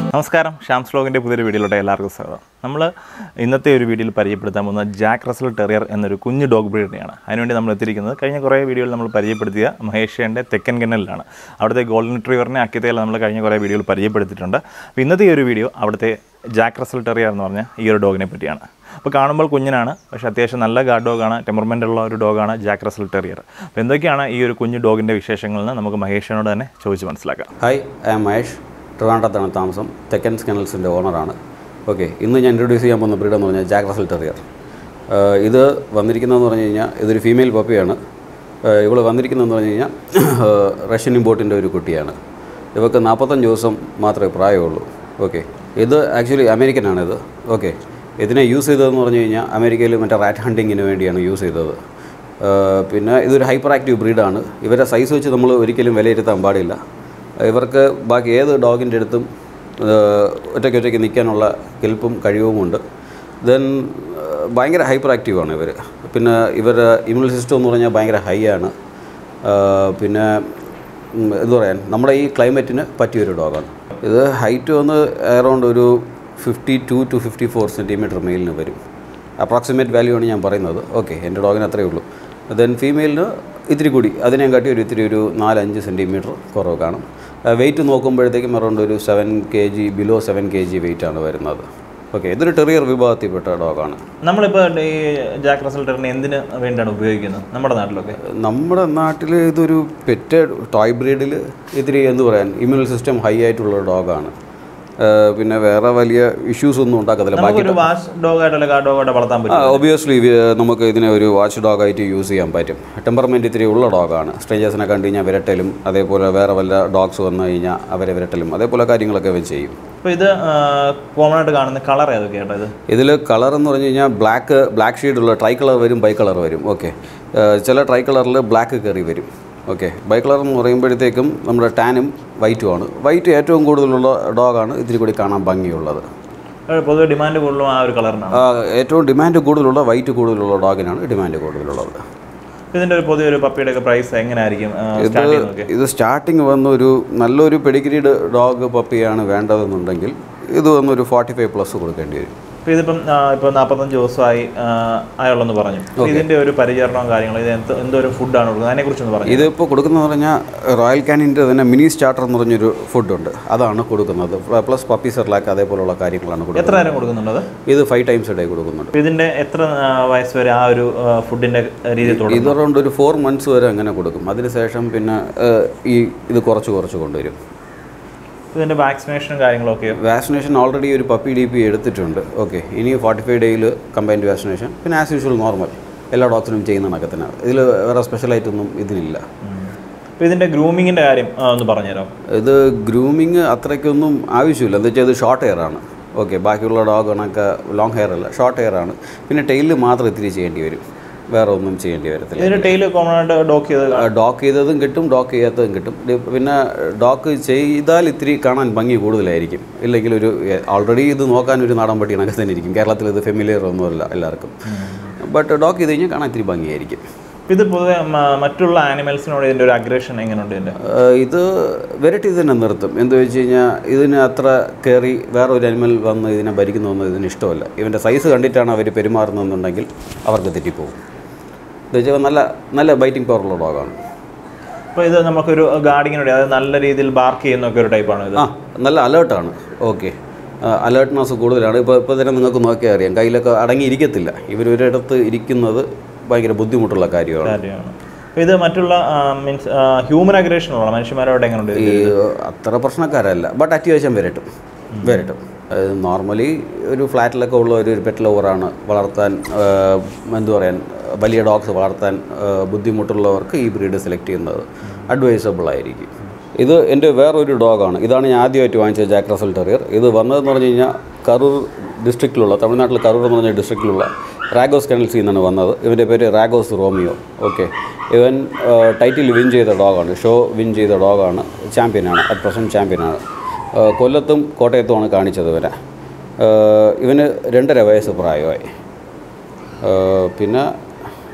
നമസ്കാരം ഷാംസ് വ്ലോഗിൻ്റെ പുതിയൊരു വീഡിയോയിലോട്ട് എല്ലാവർക്കും സ്വാഗതം നമ്മൾ ഇന്നത്തെ ഒരു വീഡിയോയിൽ പരിചയപ്പെടുത്താൻ പോകുന്ന ജാക്ക് റസൽ ടെറിയർ എന്നൊരു കുഞ്ഞു ഡോഗ് ബ്രീഡിനെയാണ് അതിനുവേണ്ടി നമ്മൾ എത്തിയിരിക്കുന്നത് കഴിഞ്ഞ കുറേ വീഡിയോയിൽ നമ്മൾ പരിചയപ്പെടുത്തിയ മഹേഷ്യൻ്റെ തെക്കൻ കെന്നലിലാണ് അവിടുത്തെ ഗോൾഡൻ റിട്രീവറിനെ അക്കിത്തയിൽ നമ്മൾ കഴിഞ്ഞ കുറേ വീഡിയോയിൽ പരിചയപ്പെടുത്തിയിട്ടുണ്ട് അപ്പോൾ ഇന്നത്തെ ഈ ഒരു വീഡിയോ അവിടുത്തെ ജാക്ക് റസൽ ടെറിയർ എന്ന് പറഞ്ഞ ഈ ഒരു ഡോഗിനെ പറ്റിയാണ് അപ്പോൾ കാണുമ്പോൾ കുഞ്ഞിനാണ് പക്ഷേ അത്യാവശ്യം നല്ല ഗാർഡ് ഡോഗാണ് ടെമ്പർമെൻ്റ് ഉള്ള ഒരു ഡോഗാണ് ജാക്ക് റസൽ ടെറിയർ അപ്പോൾ എന്തൊക്കെയാണ് ഈ ഒരു കുഞ്ഞു ഡോഗിൻ്റെ വിശേഷങ്ങളിൽ നിന്ന് നമുക്ക് മഹേഷിനോട് തന്നെ ചോദിച്ച് മനസ്സിലാക്കാം ഹായ് ഐ എം മഹേഷ് ട്രിവാൻഡ്രത്താണ് താമസം തെക്കൻ കെനൽസിൻ്റെ ഓണറാണ് ഓക്കെ ഇന്ന് ഞാൻ ഇൻട്രൊഡ്യൂസ് ചെയ്യാൻ പോകുന്ന ബ്രീഡ് എന്ന് പറഞ്ഞാൽ ജാക്ക് റസൽ ടെറിയർ ഇത് വന്നിരിക്കുന്നതെന്ന് പറഞ്ഞു കഴിഞ്ഞാൽ ഇതൊരു ഫീമെയിൽ പപ്പിയാണ് ഇവൾ വന്നിരിക്കുന്നതെന്ന് പറഞ്ഞു കഴിഞ്ഞാൽ റഷ്യൻ ഇമ്പോർട്ടിൻ്റെ ഒരു കുട്ടിയാണ് ഇവർക്ക് നാൽപ്പത്തഞ്ച് ദിവസം മാത്രമേ പ്രായമുള്ളൂ ഓക്കെ ഇത് ആക്ച്വലി അമേരിക്കനാണിത് ഓക്കെ ഇതിനെ യൂസ് ചെയ്തതെന്ന് പറഞ്ഞു കഴിഞ്ഞാൽ അമേരിക്കയിൽ മറ്റേ റാറ്റ് ഹണ്ടിങ്ങിന് വേണ്ടിയാണ് യൂസ് ചെയ്തത് ഏഹ് പിന്നെ ഇതൊരു ഹൈപ്പർ ആക്റ്റീവ് ബ്രീഡാണ് ഇവരെ സൈസ് വെച്ച് നമ്മൾ ഒരിക്കലും വിലയിരുത്താൻ പാടില്ല ഇവർക്ക് ബാക്കി ഏത് ഡോഗിൻ്റെ അടുത്തും ഏഹ് ഒറ്റയ്ക്ക് ഒറ്റയ്ക്ക് നിൽക്കാനുള്ള കെൽപ്പും കഴിവുമുണ്ട് ദെൻ ഭയങ്കര ഹൈപ്പർ ആക്റ്റീവാണ് ഇവർ പിന്നെ ഇവരുടെ ഇമ്മ്യൂൺ സിസ്റ്റം എന്ന് പറഞ്ഞാൽ ഭയങ്കര ഹൈ ആണ് ഏഹ് പിന്നെ ഉം, എന്ത് പറയാൻ നമ്മുടെ ഈ ക്ലൈമറ്റിന് പറ്റിയൊരു ഡോഗാണ് ഇത് ഹൈറ്റ് വന്ന് അറൗണ്ട് ഒരു fifty two to fifty four centimetre മെയിലിന് വരും അപ്രോക്സിമേറ്റ് വാല്യൂ ആണ് ഞാൻ പറയുന്നത് ഓക്കെ എൻ്റെ ഡോഗിന് അത്രയേ ഉള്ളൂ ദെൻ ഫീമെയിലിന് ഇത്തിരി കൂടി അതിനെയും കാട്ടി ഒരു ഇത്തിരി ഒരു നാലഞ്ച് സെൻറ്റിമീറ്റർ കുറവ് കാണും വെയിറ്റ് നോക്കുമ്പോഴത്തേക്കും അറൗണ്ട് ഒരു seven K G below seven K G വെയിറ്റാണ് വരുന്നത് ഓക്കെ ഇതൊരു ടെറിയർ വിഭാഗത്തിൽപ്പെട്ട ഡോഗാണ് നമ്മളിപ്പോൾ ഈ ജാക്ക് റസൽ ടെറിനെ എന്തിന് വേണ്ടിയാണ് ഉപയോഗിക്കുന്നത് നമ്മുടെ നാട്ടിലൊക്കെ നമ്മുടെ നാട്ടിൽ ഇതൊരു പെറ്റ് ടോയ് ബ്രീഡിൽ ഇത്തിരി എന്ത് പറയാൻ ഇമ്മ്യൂൺ സിസ്റ്റം ഹൈ ആയിട്ടുള്ള ഡോഗാണ് പിന്നെ വേറെ വലിയ ഇഷ്യൂസ് ഒന്നും ഉണ്ടാക്കത്തില്ല ബാക്കി നമുക്കൊരു വാഷ് ഡോഗ് ആയിട്ടല്ല ഗാർഡ് ഡോഗ് ആയിട്ട് വളർത്താൻ പറ്റും ഒബിയസ്ലി നമുക്ക് ഇതിനെ ഒരു വാച്ച് ഡോഗായിട്ട് യൂസ് ചെയ്യാൻ പറ്റും ടെമ്പർമെൻറ്റ് ഇത്തിരി ഉള്ള ഡോഗാണ് സ്ട്രേഞ്ചേഴ്സിനെ കണ്ടു കഴിഞ്ഞാൽ വിരട്ടലും അതേപോലെ വേറെ വല്ല ഡോഗ്സ് വന്നു കഴിഞ്ഞാൽ അവരെ വിരട്ടലും അതേപോലെ കാര്യങ്ങളൊക്കെ ഇവൻ ചെയ്യും അപ്പോൾ ഇത് കോമൺ ആയിട്ട് കാണുന്ന കളർ ഏതൊക്കെയാട്ടോ ഇത് ഇതിൽ കളർ എന്ന് പറഞ്ഞു കഴിഞ്ഞാൽ ബ്ലാക്ക് ബ്ലാക്ക് ഷെയ്ഡുള്ള ട്രൈ കളർ വരും ബൈ കളർ വരും ഓക്കെ ചില ട്രൈ കളറിൽ ബ്ലാക്ക് കയറി വരും ഓക്കെ ബൈ കളർ എന്ന് പറയുമ്പോഴത്തേക്കും നമ്മുടെ ടാനും വൈറ്റും ആണ് വൈറ്റ് ഏറ്റവും കൂടുതലുള്ള ഡോഗാണ് ഇതിൽ കൂടി കാണാൻ ഭംഗിയുള്ളത് ഏഹ് പൊതുവെ ഡിമാൻഡ് കൂടുതലും ആ ഒരു കളറിനാണ് ആ, ഏറ്റവും ഡിമാൻഡ് കൂടുതലുള്ള വൈറ്റ് കൂടുതലുള്ള ഡോഗിനാണ് ഡിമാൻഡ് കൂടുതലുള്ളത് ഇതിൻ്റെ ഒരു പൊതുവെ ഒരു പപ്പിയുടെ ഒക്കെ പ്രൈസ് എങ്ങനെയായിരിക്കും സ്റ്റാർട്ട് ചെയ്യുന്നതൊക്കെ ഇത് സ്റ്റാർട്ടിങ് വന്ന് ഒരു നല്ലൊരു പെഡിഗ്രീഡ് ഡോഗ് പപ്പിയാണ് വേണ്ടതെന്നുണ്ടെങ്കിൽ ഇത് വന്ന് ഒരു ഫോർട്ടി ഫൈവ് പ്ലസ് കൊടുക്കേണ്ടി വരും അപ്പോൾ ഇതിപ്പം ഇപ്പോൾ നാൽപ്പത്തഞ്ച് ദിവസമായി ആയുള്ളെന്ന് പറഞ്ഞു അപ്പോൾ ഇതിൻ്റെ ഒരു പരിചരണവും കാര്യങ്ങളും ഇത് എന്ത് എന്തോരം ഫുഡാണ് കൊടുക്കുന്നത് അതിനെക്കുറിച്ചൊന്ന് പറഞ്ഞു ഇതിപ്പോൾ കൊടുക്കുന്നതെന്ന് പറഞ്ഞാൽ റോയൽ കാനിൻ്റെ തന്നെ മിനി സ്റ്റാർട്ടർ എന്ന് പറഞ്ഞൊരു ഫുഡുണ്ട് അതാണ് കൊടുക്കുന്നത് പ്ലസ് പപ്പി സെർലാക്ക് അതേപോലുള്ള കാര്യങ്ങളാണ് കൊടുക്കുന്നത് എത്ര നേരം കൊടുക്കുന്നുണ്ട് അത് ഇത് ഫൈവ് ടൈംസ് ഡേ കൊടുക്കുന്നുണ്ട് അപ്പോൾ ഇതിൻ്റെ എത്ര ആ, വയസ്സ് വരെ ആ ഒരു ഫുഡിൻ്റെ രീതി തുടങ്ങും ഇത് അറൗണ്ട് ഒരു ഫോർ മന്ത്സ് വരെ അങ്ങനെ കൊടുക്കും അതിനുശേഷം പിന്നെ ഏഹ്, ഈ ഇത് കുറച്ച് കുറച്ച് കൊണ്ടുവരും ഇതിൻ്റെ വാക്സിനേഷനും കാര്യങ്ങളൊക്കെ വാക്സിനേഷൻ ഓൾറെഡി ഒരു പപ്പി ഡി പി എടുത്തിട്ടുണ്ട് ഓക്കെ ഇനി ഫോർട്ടി ഫൈവ് ഡേയിൽ കമ്പൈൻഡ് വാക്സിനേഷൻ പിന്നെ ആസ് യൂഷ്വൽ നോർമൽ എല്ലാ ഡോക്ടറും ചെയ്യുന്ന കണക്കെ തന്നെ ഇതിൽ വേറെ സ്പെഷ്യലായിട്ടൊന്നും ഇതിനില്ല അപ്പോൾ ഇതിൻ്റെ ഗ്രൂമിങ്ങിൻ്റെ കാര്യം ആ, ഒന്ന് പറഞ്ഞുതരാം ഇത് ഗ്രൂമിങ് അത്രയ്ക്കൊന്നും ആവശ്യമില്ല എന്താ വെച്ചാൽ ഇത് ഷോർട്ട് ഹെയർ ആണ് ഓക്കെ ബാക്കിയുള്ള ഡോഗ് കണക്ക് ലോങ് ഹെയർ അല്ല ഷോർട്ട് ഹെയർ ആണ് പിന്നെ ടെയിലിൽ മാത്രം ഇത്തിരി ചെയ്യേണ്ടി വരും വേറെ ഒന്നും ചെയ്യേണ്ടി വരത്തില്ല ഇതിൻ്റെ ടെയിൽ കോമൺ ആയിട്ട് ഡോക്ക് ചെയ്ത് ഡോക്ക് ചെയ്തതും കിട്ടും ഡോക്ക് ചെയ്യാത്തതും കിട്ടും ഡി- പിന്നെ ഡോക്ക് ചെയ്താൽ ഇത്തിരി കാണാൻ ഭംഗി കൂടുതലായിരിക്കും ഇല്ലെങ്കിൽ ഒരു ഓൾറെഡി ഇത് നോക്കാൻ ഒരു നാടൻ പട്ടി കണക്ക് തന്നെ ഇരിക്കും കേരളത്തിൽ ഇത് ഫെമിലിയർ ഒന്നുമല്ല എല്ലാവർക്കും ബട്ട് ഡോക്ക് ചെയ്ത് കഴിഞ്ഞാൽ കാണാൻ ഇത്തിരി ഭംഗിയായിരിക്കും ഇത് പൊതുവെ മ- മറ്റുള്ള ആനിമൽസിനോട് ഇതിൻ്റെ ഒരു അഗ്രഷൻ എങ്ങനെയുണ്ട് ഇതിൻ്റെ ഏഹ് ഇത് വെരട്ടി തന്നെ നിർത്തും എന്താ വെച്ച് കഴിഞ്ഞാൽ ഇതിന് അത്ര കയറി വേറെ ഒരു അനിമൽ വന്ന് ഇതിനെ ഭരിക്കുന്നതൊന്നും ഇതിന് ഇഷ്ടമല്ല ഇവൻ്റെ സൈസ് കണ്ടിട്ടാണ് അവർ പെരുമാറുന്നതെന്നുണ്ടെങ്കിൽ അവർക്ക് തെറ്റിപ്പോകും എന്താ വെച്ചാൽ നല്ല നല്ല ബൈറ്റിംഗ് പവറുള്ള ഡോഗാണ് അപ്പോൾ ഇത് നമുക്കൊരു ഗാർഡിങ്ങിനോട് അതായത് നല്ല രീതിയിൽ ബാർക്ക് ചെയ്യുന്നൊക്കെ ഒരു ടൈപ്പാണ് ഇത് ആ നല്ല അലേർട്ടാണ് ഓക്കെ അലേർട്ട്നെസ് കൂടുതലാണ് ഇപ്പോൾ ഇപ്പോൾ തന്നെ നിങ്ങൾക്ക് നോക്കിയാൽ അറിയാം കയ്യിലൊക്കെ അടങ്ങിയിരിക്കത്തില്ല ഇവർ ഒരിടത്ത് ഇരിക്കുന്നത് ഭയങ്കര ബുദ്ധിമുട്ടുള്ള കാര്യമാണ് കാര്യമാണ് അപ്പോൾ ഇത് മറ്റുള്ള മീൻസ് ഹ്യൂമൻ അഗ്രേഷനുള്ള മനുഷ്യന്മാരോട് എങ്ങനെയുണ്ട് ഈ അത്ര പ്രശ്നക്കാരല്ല ബട്ട് അത്യാവശ്യം വരട്ടും വരട്ടും നോർമലി ഒരു ഫ്ലാറ്റിലൊക്കെ ഉള്ള ഒരു പെറ്റ് ലവറാണ് വളർത്താൻ ആ, എന്തു പറയാൻ വലിയ ഡോഗ്സ് വളർത്താൻ ആ, ബുദ്ധിമുട്ടുള്ളവർക്ക് ഈ ബ്രീഡ് സെലക്ട് ചെയ്യുന്നത് അഡ്വൈസബിൾ ആയിരിക്കും ഇത് എൻ്റെ വേറൊരു ഡോഗാണ് ഇതാണ് ഞാൻ ആദ്യമായിട്ട് വാങ്ങിച്ച ജാക്ക് റസൽ ടെറിയർ ഇത് വന്നതെന്ന് പറഞ്ഞു കഴിഞ്ഞാൽ കറൂർ ഡിസ്ട്രിക്റ്റിലുള്ള തമിഴ്നാട്ടിൽ കറൂർ എന്ന് പറഞ്ഞ ഡിസ്ട്രിക്റ്റിലുള്ള റാഗോസ് കെനൽസിൽ നിന്നാണ് വന്നത് ഇവൻ്റെ പേര് റാഗോസ് റോമിയോ ഓക്കെ ഇവൻ ടൈറ്റിൽ വിൻ ചെയ്ത ഡോഗാണ് ഷോ വിൻ ചെയ്ത ഡോഗാണ് ചാമ്പ്യനാണ് അറ്റ് പ്രസൻറ്റ് ചാമ്പ്യനാണ് ഏഹ് കൊല്ലത്തും കോട്ടയത്തുമാണ് കാണിച്ചത് ഇവനെ ഏഹ് ഇവന് രണ്ടര വയസ്സ് പ്രായമായി ഏഹ് പിന്നെ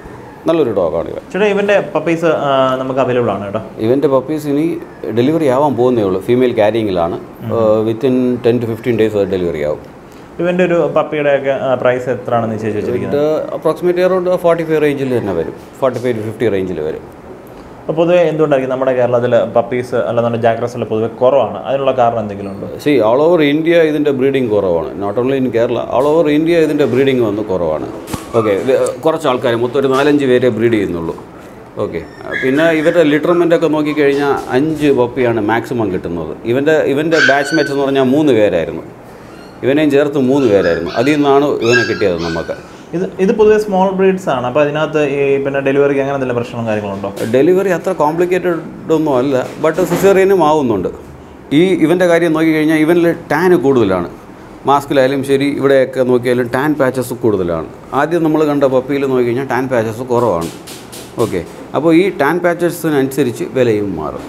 നല്ലൊരു ഡോഗാണ് ഇവൻ ചേട്ടാ ഇവൻ്റെ പപ്പീസ് നമുക്ക് അവൈലബിൾ ആണ് കേട്ടോ ഇവൻ്റെ പപ്പീസ് ഇനി ഡെലിവറി ആവാൻ പോകുന്നേ ഉള്ളൂ ഫീമെയിൽ ക്യാരിങ്ങിലാണ് within ten to fifteen days അത് ഡെലിവറി ആവും ഇവൻ്റെ ഒരു പപ്പിയുടെ ഒക്കെ പ്രൈസ് എത്രയാണെന്ന് നിശ്ചയിച്ച് വെച്ചിരിക്കുന്നത് ഇത് അപ്രോക്സിമേറ്റ് അറൗണ്ട് ഫോർട്ടി ഫൈവ് റേഞ്ചിൽ തന്നെ വരും ഫോർട്ടി ഫൈവ് ടു ഫിഫ്റ്റി റേഞ്ചിൽ വരും അപ്പോൾ പൊതുവെ എന്തുകൊണ്ടായിരിക്കും നമ്മുടെ കേരളത്തിൽ പപ്പീസ് അല്ലെന്നുണ്ടെങ്കിൽ ജാഗ്രസിൽ പൊതുവെ കുറവാണ് അതിനുള്ള കാരണം എന്തെങ്കിലും ഉണ്ടോ സി ഓൾ ഓവർ ഇന്ത്യ ഇതിൻ്റെ ബ്രീഡിങ് കുറവാണ് not only in Kerala all over India ഇതിൻ്റെ ബ്രീഡിങ് വന്ന് കുറവാണ് ഓക്കെ കുറച്ച് ആൾക്കാർ മൊത്തം ഒരു നാലഞ്ച് പേരെ ബ്രീഡ് ചെയ്യുന്നുള്ളൂ ഓക്കെ പിന്നെ ഇവരുടെ ലിറ്റർമെൻ്റ് ഒക്കെ നോക്കിക്കഴിഞ്ഞാൽ അഞ്ച് പപ്പിയാണ് മാക്സിമം കിട്ടുന്നത് ഇവൻ്റെ ഇവൻ്റെ ബാച്ച് മേറ്റ്സ് എന്ന് പറഞ്ഞാൽ മൂന്ന് പേരായിരുന്നു ഇവനെയും ചേർത്ത് മൂന്ന് പേരായിരുന്നു അതിൽ നിന്നാണ് ഇവനെ കിട്ടിയത് നമുക്ക് ഇത് ഇത് പൊതുവെ സ്മോൾ ബ്രീഡ്സ് ആണ് അപ്പോൾ അതിനകത്ത് ഈ പിന്നെ ഡെലിവറിക്ക് അങ്ങനെ എന്തെങ്കിലും പ്രശ്നങ്ങളും കാര്യങ്ങളുണ്ടോ ഡെലിവറി അത്ര കോംപ്ലിക്കേറ്റഡ് ഒന്നും അല്ല ബട്ട് സിസേറിയനും ആവുന്നുണ്ട് ഈ ഇവൻ്റെ കാര്യം നോക്കിക്കഴിഞ്ഞാൽ ഇവനിൽ ടാൻ കൂടുതലാണ് മാസ്കിലായാലും ശരി ഇവിടെയൊക്കെ നോക്കിയാലും ടാൻ പാച്ചസ് കൂടുതലാണ് ആദ്യം നമ്മൾ കണ്ട പപ്പിയിൽ നോക്കിക്കഴിഞ്ഞാൽ ടാൻ പാച്ചസ് കുറവാണ് ഓക്കെ അപ്പോൾ ഈ ടാൻ പാച്ചസിനനുസരിച്ച് വിലയും മാറും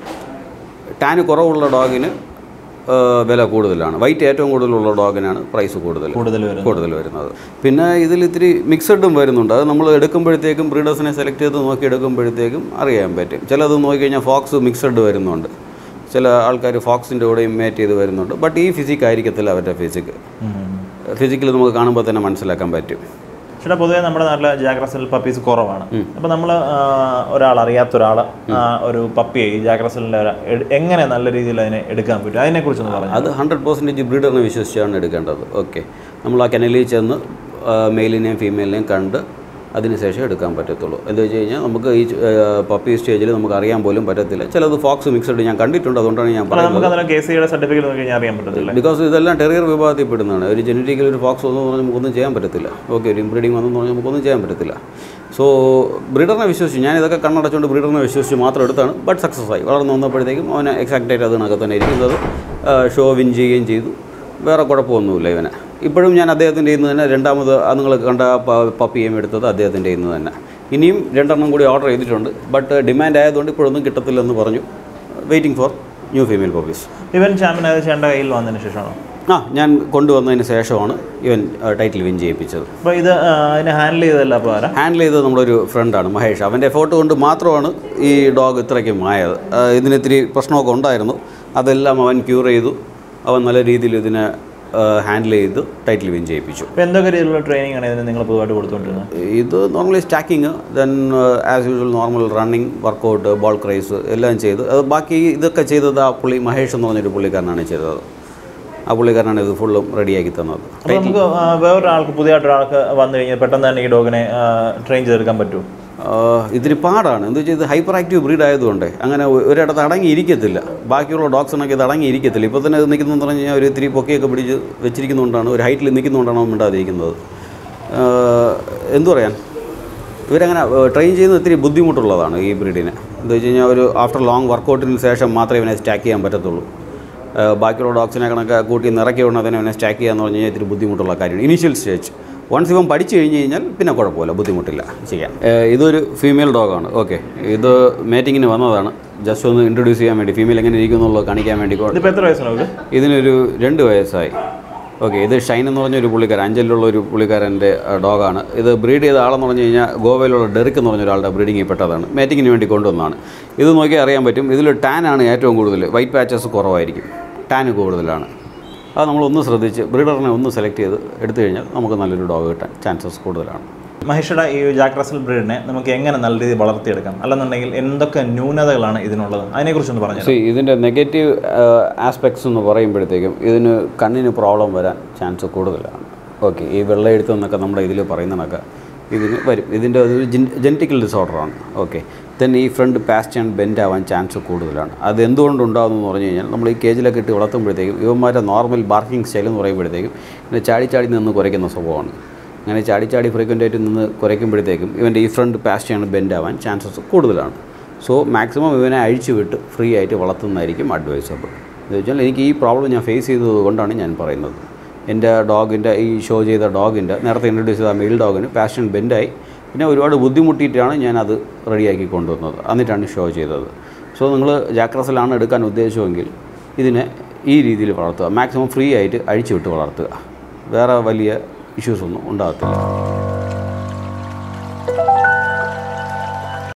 ടാന് കുറവുള്ള ഡോഗിന് ആ, വില കൂടുതലാണ് വൈറ്റ് ഏറ്റവും കൂടുതലുള്ള ഡോഗിനാണ് പ്രൈസ് കൂടുതൽ കൂടുതൽ വരുന്നത് കൂടുതൽ വരുന്നത് പിന്നെ ഇതിൽ ഇത്തിരി മിക്സഡും വരുന്നുണ്ട് അത് നമ്മൾ എടുക്കുമ്പോഴത്തേക്കും ബ്രീഡേഴ്സിനെ സെലക്ട് ചെയ്ത് നോക്കി എടുക്കുമ്പോഴത്തേക്കും അറിയാൻ പറ്റും ചിലത് നോക്കിക്കഴിഞ്ഞാൽ ഫോക്സ് മിക്സഡ് വരുന്നുണ്ട് ചില ആൾക്കാർ ഫോക്സിൻ്റെ കൂടെയും മേറ്റ് ചെയ്ത് വരുന്നുണ്ട് ബട്ട് ഈ ഫിസിക് ആയിരിക്കത്തില്ല അവരുടെ ഫിസിക് ഫിസിക്കൽ നമുക്ക് കാണുമ്പോൾ തന്നെ മനസ്സിലാക്കാൻ പറ്റും ചേട്ടാ പൊതുവെ നമ്മുടെ നാട്ടിലെ ജാഗ്രസിൽ പപ്പീസ് കുറവാണ് അപ്പോൾ നമ്മൾ ഒരാൾ അറിയാത്ത ഒരാൾ ഒരു പപ്പിയെ ഈ ജാഗ്രസിലിൻ്റെ എങ്ങനെ നല്ല രീതിയിൽ അതിനെ എടുക്കാൻ പറ്റും അതിനെക്കുറിച്ചൊന്ന് പറഞ്ഞു അത് ഹൺഡ്രഡ് പെർസെൻറ്റേജ് ബ്രീഡറിനെ വിശ്വസിച്ചാണ് എടുക്കേണ്ടത് ഓക്കെ നമ്മൾ ആ കെനലിൽ ചെന്ന് മെയിലിനെയും ഫീമെയിലിനെയും കണ്ട് അതിനുശേഷം എടുക്കാൻ പറ്റത്തുള്ളൂ എന്താ വെച്ച് കഴിഞ്ഞാൽ നമുക്ക് ഈ പപ്പി സ്റ്റേജിൽ നമുക്ക് അറിയാൻ പോലും പറ്റത്തില്ല ചിലത് ഫോക്സ് മിക്സഡ് ഞാൻ കണ്ടിട്ടുണ്ട് അതുകൊണ്ടാണ് ഞാൻ അല്ല പറയുന്നത് നമുക്ക് അതിനെ കെ സിയുടെ സർട്ടിഫിക്കറ്റ് നോക്കി കഴിഞ്ഞാൽ അറിയാൻ പറ്റത്തില്ല ബിക്കോസ് ഇതെല്ലാം ടെറിയർ വിഭാഗത്തിൽ പെടുന്നതാണ് ഒരു ജനറ്റിക്കൽ ഒരു ഫോക്സ് വന്നു പറഞ്ഞാൽ നമുക്കൊന്നും ചെയ്യാൻ പറ്റത്തില്ല ഓക്കെ ഒരു ഇംബ്രീഡിങ് വന്നെന്ന് പറഞ്ഞാൽ നമുക്കൊന്നും ചെയ്യാൻ പറ്റത്തില്ല സോ ബ്രീഡറിനെ വിശ്വസിച്ചു ഞാൻ ഇതൊക്കെ കണ്ണടച്ചുകൊണ്ട് ബ്രീഡറിനെ വിശ്വസിച്ച് മാത്രം എടുത്താണ് ബട്ട് സക്സസ് ആയി വളർന്നു വന്നപ്പോഴത്തേക്കും അവന് എക്സാക്റ്റ് ആയിട്ട് അതിനകത്ത് തന്നെ ഇരിക്കുന്നത് ഷോ വിൻ ചെയ്യുകയും ചെയ്തു വേറെ കുഴപ്പമൊന്നുമില്ല ഇവന് ഇപ്പോഴും ഞാൻ അദ്ദേഹത്തിൻ്റെ ഇന്ന് തന്നെ രണ്ടാമത് നിങ്ങൾ കണ്ട പ- പപ്പിയും എടുത്തത് അദ്ദേഹത്തിൻ്റെ ഇന്ന് തന്നെ ഇനിയും രണ്ടെണ്ണം കൂടി ഓർഡർ ചെയ്തിട്ടുണ്ട് ബട്ട് ഡിമാൻഡ് ആയതുകൊണ്ട് ഇപ്പോഴൊന്നും കിട്ടത്തില്ലെന്ന് പറഞ്ഞു waiting for new female puppies ഇവൻ ചാമ്പ്യൻ ആയത് ചേട്ടൻ്റെ കയ്യിൽ വന്നതിന് ശേഷമാണോ ആ ഞാൻ കൊണ്ടുവന്നതിന് ശേഷമാണ് ഇവൻ ടൈറ്റിൽ വിൻ ചെയ്യിപ്പിച്ചത് അപ്പോൾ ഇത് ആ, അതിനെ ഹാൻഡിൽ ചെയ്തതല്ല അപ്പോൾ ആരാ ഹാൻഡിൽ ചെയ്തത് നമ്മളൊരു ഫ്രണ്ടാണ് മഹേഷ് അവൻ്റെ എഫോർട്ട് കൊണ്ട് മാത്രമാണ് ഈ ഡോഗ് ഇത്രയ്ക്കും ആയത് ആ, ഇതിന് ഇത്തിരി പ്രശ്നമൊക്കെ ഉണ്ടായിരുന്നു അതെല്ലാം അവൻ ക്യൂർ ചെയ്തു അവൻ നല്ല രീതിയിൽ ഇതിനെ ഹാൻഡിൽ ചെയ്ത് ടൈറ്റിൽ വിൻ ചെയ്യിപ്പിച്ചു അപ്പോൾ എന്തൊക്കെ രീതിയിലുള്ള ട്രെയിനിങ് ആണ് ഇതിന് നിങ്ങൾ പൊതുവായിട്ട് കൊടുത്തുകൊണ്ടിരുന്നത് ഇത് normally stacking then as usual normal running workout ball ക്രൈസ് എല്ലാം ചെയ്ത് അത് ബാക്കി ഇതൊക്കെ ചെയ്തത് ആ പുള്ളി മഹേഷ് എന്ന് പറഞ്ഞൊരു പുള്ളിക്കാരനാണ് ചെയ്തത് ആ പുള്ളിക്കാരനാണ് ഇത് ഫുള്ളും റെഡിയാക്കി തന്നത് അപ്പോൾ നമുക്ക് ആ, വേറൊരാൾക്ക് പുതിയതായിട്ട് ഒരാൾക്ക് വന്നു കഴിഞ്ഞാൽ പെട്ടെന്ന് തന്നെ ഈ ഡോഗിനെ ട്രെയിൻ ചെയ്തെടുക്കാൻ പറ്റുമോ ആഹ് ഇതിന് പാടാണ് എന്താ വെച്ചാൽ ഇത് ഹൈപ്പർ ആക്റ്റീവ് ബ്രീഡ് ആയതുകൊണ്ട് അങ്ങനെ ഒ- ഒരിടത്ത് അടങ്ങിയിരിക്കത്തില്ല ബാക്കിയുള്ള ഡോഗ്സിനൊക്കെ ഇത് അടങ്ങിയിരിക്കത്തില്ല ഇപ്പോൾ തന്നെ ഇത് നിൽക്കുന്നതെന്ന് പറഞ്ഞു കഴിഞ്ഞാൽ ഒരു ഇത്തിരി പൊക്കിയൊക്കെ പിടിച്ച് വെച്ചിരിക്കുന്നതുകൊണ്ടാണ് ഒരു ഹൈറ്റിൽ നിൽക്കുന്നതുകൊണ്ടാണ് അവൻ മിണ്ടാതിരിക്കുന്നത് ആഹ് എന്തു പറയാൻ ഇവരങ്ങനെ ട്രെയിൻ ചെയ്യുന്നത് ഇത്തിരി ബുദ്ധിമുട്ടുള്ളതാണ് ഈ ബ്രീഡിനെ എന്താ വെച്ച് കഴിഞ്ഞാൽ ഒരു ആഫ്റ്റർ ലോങ് വർക്കൗട്ടിന് ശേഷം മാത്രമേ ഇവനെ സ്റ്റാക്ക് ചെയ്യാൻ പറ്റത്തുള്ളൂ ആഹ് ബാക്കിയുള്ള ഡോഗ്സിനെ കണക്ക് കൂട്ടി നിറക്കി ഉടനെ തന്നെ ഇവനെ സ്റ്റാക്ക് ചെയ്യാന്ന് പറഞ്ഞു കഴിഞ്ഞാൽ ഇത്തിരി ബുദ്ധിമുട്ടുള്ള കാര്യമാണ് ഇനീഷ്യൽ സ്റ്റേജ് വൺസ് ഇവൻ പഠിച്ചു കഴിഞ്ഞ് കഴിഞ്ഞാൽ പിന്നെ കുഴപ്പമില്ല ബുദ്ധിമുട്ടില്ല ചെയ്യാൻ ആഹ് ഇതൊരു ഫീമെയിൽ ഡോഗാണ് ഓക്കെ ഇത് മേറ്റിങ്ങിന് വന്നതാണ് ജസ്റ്റ് ഒന്ന് ഇൻട്രൊഡ്യൂസ് ചെയ്യാൻ വേണ്ടി ഫീമെയിൽ എങ്ങനെ ഇരിക്കും എന്നുള്ളത് കാണിക്കാൻ വേണ്ടി കൊ- ഇതിപ്പോൾ എത്ര വയസ്സാണ് നമുക്ക് ഇതിനൊരു രണ്ട് വയസ്സായി ഓക്കെ ഇത് ഷൈൻ എന്ന് പറഞ്ഞൊരു പുള്ളിക്കാരൻ അഞ്ചലിലുള്ള ഒരു പുള്ളിക്കാരൻ്റെ ഡോഗാണ് ഇത് ബ്രീഡ് ചെയ്ത ആളെന്ന് പറഞ്ഞു കഴിഞ്ഞാൽ ഗോവയിലുള്ള ഡെറിക്ക് എന്ന് പറഞ്ഞ ഒരാളുടെ ബ്രീഡിങ്ങിൽ പെട്ടതാണ് മേറ്റിങ്ങിന് വേണ്ടി കൊണ്ടുവന്നതാണ് ഇത് നോക്കിയാൽ അറിയാൻ പറ്റും ഇതിൽ ടാൻ ആണ് ഏറ്റവും കൂടുതൽ വൈറ്റ് പാച്ചസ് കുറവായിരിക്കും ടാൻ കൂടുതലാണ് അത് നമ്മളൊന്ന് ശ്രദ്ധിച്ച് ബ്രീഡറിനെ ഒന്ന് സെലക്ട് ചെയ്ത് എടുത്തു കഴിഞ്ഞാൽ നമുക്ക് നല്ലൊരു ഡോഗ് കിട്ടാൻ ചാൻസസ് കൂടുതലാണ് മഹിഷയുടെ ഈ ജാക്ക് റസൽ ബ്രീഡിനെ നമുക്ക് എങ്ങനെ നല്ല രീതിയിൽ വളർത്തിയെടുക്കാം അല്ലെന്നുണ്ടെങ്കിൽ എന്തൊക്കെ ന്യൂനതകളാണ് ഇതിനുള്ളത് അതിനെക്കുറിച്ചൊന്ന് പറഞ്ഞു സി ഇതിൻ്റെ നെഗറ്റീവ് ആസ്പെക്ട്സ് എന്ന് പറയുമ്പോഴത്തേക്കും ഇതിന് കണ്ണിന് പ്രോബ്ലം വരാൻ ചാൻസ് കൂടുതലാണ് ഓക്കെ ഈ വെള്ളയെഴുത്ത് എന്നൊക്കെ നമ്മുടെ ഇതിൽ പറയുന്നതൊക്കെ ഇതിന് വരും ഇതിൻ്റെ ഒരു ജനറ്റിക്കൽ ഡിസോർഡറാണ് ഓക്കെ ദെൻ ഈ ഫ്രണ്ട് പാസ്റ്റ് ആൻഡ് ബെൻഡ് ആവാൻ ചാൻസ് കൂടുതലാണ് അത് എന്തുകൊണ്ടുണ്ടാകുന്നു എന്ന് പറഞ്ഞു കഴിഞ്ഞാൽ നമ്മൾ ഈ കേജിലൊക്കെ ഇട്ട് വളർത്തുമ്പോഴത്തേക്കും ഇവന്മാരുടെ നോർമൽ ബാർക്കിംഗ് സ്റ്റൈൽ എന്ന് പറയുമ്പോഴത്തേക്കും ഇതിനെ ചാടി ചാടി നിന്ന് കുറയ്ക്കുന്ന സ്വഭാവമാണ് അങ്ങനെ ചാടി ചാടി ഫ്രീക്വൻ്റ് ആയിട്ട് നിന്ന് കുറയ്ക്കുമ്പോഴത്തേക്കും ഇവൻ്റെ ഈ ഫ്രണ്ട് പാസ്റ്റ് ആൻഡ് ബെൻഡ് ആവാൻ ചാൻസസ് കൂടുതലാണ് സോ മാക്സിമം ഇവനെ അഴിച്ചു വിട്ട് ഫ്രീ ആയിട്ട് വളർത്തുന്നതായിരിക്കും അഡ്വൈസബിൾ എന്ന് വെച്ചാൽ എനിക്ക് ഈ പ്രോബ്ലം ഞാൻ ഫേസ് ചെയ്തത് കൊണ്ടാണ് ഞാൻ പറയുന്നത് എൻ്റെ ഡോഗിൻ്റെ ഈ ഷോ ചെയ്ത ഡോഗിൻ്റെ നേരത്തെ ഇൻട്രൊഡ്യൂസ് ചെയ്ത മെയിൽ ഡോഗിന് പാഷൻ ബെൻഡായി പിന്നെ ഒരുപാട് ബുദ്ധിമുട്ടിയിട്ടാണ് ഞാനത് റെഡിയാക്കി കൊണ്ടുവന്നത് എന്നിട്ടാണ് ഷോ ചെയ്തത് സോ നിങ്ങൾ ജാക്രസിലാണ് എടുക്കാൻ ഉദ്ദേശമെങ്കിൽ ഇതിനെ ഈ രീതിയിൽ വളർത്തുക മാക്സിമം ഫ്രീ ആയിട്ട് അഴിച്ചു വിട്ട് വളർത്തുക വേറെ വലിയ ഇഷ്യൂസൊന്നും ഉണ്ടാകത്തില്ല